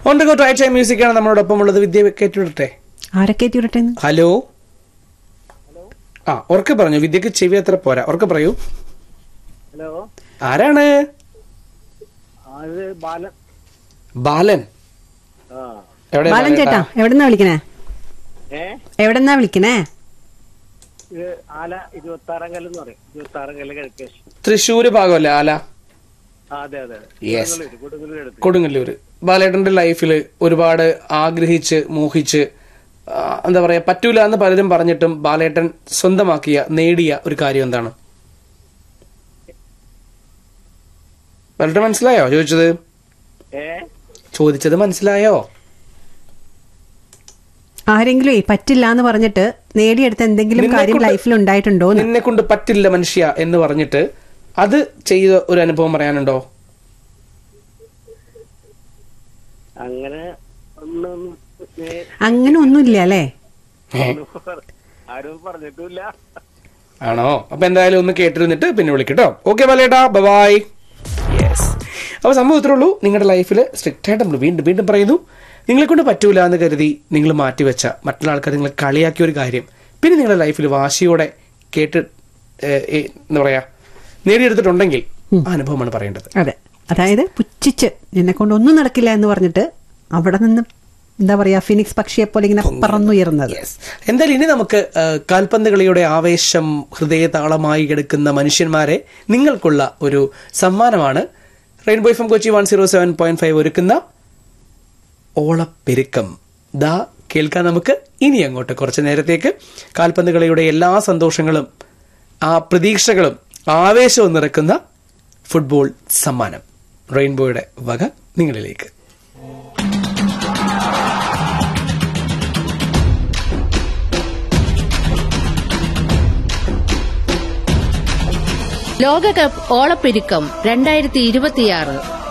On the go try time music ആണ് നമ്മളോടൊപ്പം ഉള്ളത് വിദ്യ കേട്ടിട്ടെ ആരൊക്കെ എത്തിവിടട്ടെ ഹലോ ആ ഉറക്കെ പറഞ്ഞു വിദ്യക്ക് ചെവി അത്ര പോരാ ഉറക്കെ പറയൂ ഹലോ ആരാണ് അത് ബാലൻ ബാലൻ ആ എവിടെ ബാലൻ ചേട്ടാ എവിടെന്നാ വിളിക്കണേ ഏ എവിടെന്നാ വിളിക്കണേ ഇത് ആല ഇരുപത്തി ആറങ്കൽ എന്ന് പറയും ഇരുപത്തി ആറങ്കൽ കിഴക്കേശ് തൃശ്ശൂര് ഭാഗമല്ലേ ആല ആ അതെ അതെ അതെ Yes. കൊടുങ്ങല്ലൂര് കൊടുങ്ങല്ലൂർ അടുത്ത് കൊടുങ്ങല്ലൂര് ബാലേട്ടന്റെ ലൈഫിൽ ഒരുപാട് ആഗ്രഹിച്ച് മോഹിച്ച് ആ, എന്താ പറയാ പറ്റൂല എന്ന് പലരും പറഞ്ഞിട്ടും ബാലേട്ടൻ സ്വന്തമാക്കിയ നേടിയ ഒരു കാര്യം എന്താണ് ബാലേട്ടൻ മനസ്സിലായോ ചോദിച്ചത് ഏ ചോദിച്ചത് മനസ്സിലായോ ആരെങ്കിലും പറ്റില്ല എന്ന് പറഞ്ഞിട്ട് നേടിയെടുത്ത എന്തെങ്കിലും നിന്നെ കാര്യം കൊണ്ട് ലൈഫിൽ ഉണ്ടായിട്ടുണ്ടോ നിന്നെ കൊണ്ട് പറ്റില്ല മനുഷ്യ എന്ന് പറഞ്ഞിട്ട് അത് ചെയ്ത ഒരു അനുഭവം പറയാനുണ്ടോ അങ്ങനെ ഒന്നും ഏ- അങ്ങനെ ഒന്നുമില്ല അല്ലേ ഒന്നും പറ- ആരും പറഞ്ഞിട്ടില്ല ആണോ അപ്പൊ എന്തായാലും ഒന്ന് കേട്ടിരുന്നിട്ട് പിന്നെ വിളിക്കട്ടോ ഓക്കെ ബാലേട്ടാ ബൈ യെസ് അപ്പൊ സംഭവം ഇത്രേ ഉള്ളൂ നിങ്ങളുടെ ലൈഫിൽ സ്ട്രിക്റ്റ് ആയിട്ട് നമ്മൾ വീണ്ടും വീണ്ടും പറയുന്നു നിങ്ങളെ കൊണ്ട് പറ്റൂല എന്ന് കരുതി നിങ്ങൾ മാറ്റിവെച്ച മറ്റുള്ള ആൾക്കാർ നിങ്ങളെ കളിയാക്കിയ ഒരു കാര്യം പിന്നെ നിങ്ങളുടെ ലൈഫിൽ വാശിയോടെ കേട്ട് ഏഹ്, ഏഹ്, എന്താ പറയാ നേടിയെടുത്തിട്ടുണ്ടെങ്കിൽ ആ അനുഭവമാണ് പറയേണ്ടത് അതെ അതായത് പുച്ഛിച്ച് നിന്നെ കൊണ്ട് ഒന്നും നടക്കില്ല എന്ന് പറഞ്ഞിട്ട് അവിടെ നിന്ന് എന്താ പറയാ ഫിനിക്സ് പക്ഷിയെ പോലെ ഇങ്ങനെ പറന്നുയർന്നത് യെസ് എന്തായാലും ഇനി നമുക്ക് ആ, കാൽപന്ത് കളിയുടെ ആവേശം ഹൃദയതാളമായി എടുക്കുന്ന മനുഷ്യന്മാരെ നിങ്ങൾക്കുള്ള ഒരു സമ്മാനമാണ് rainbow F M Kochi one zero seven point five ഒരുക്കുന്ന ഓളപ്പെരുക്കം ദാ കേൾക്കാൻ നമുക്ക് ഇനി അങ്ങോട്ട് കുറച്ച് നേരത്തേക്ക് കാൽപന്ത് കളിയുടെ എല്ലാ സന്തോഷങ്ങളും ആ പ്രതീക്ഷകളും ആവേശവും നിറക്കുന്ന ഫുട്ബോൾ സമ്മാനം റെയിൻബോയുടെ വക നിങ്ങളിലേക്ക് ലോകകപ്പ് ഓളപ്പെരുക്കം രണ്ടായിരത്തി ഇരുപത്തിയാറ്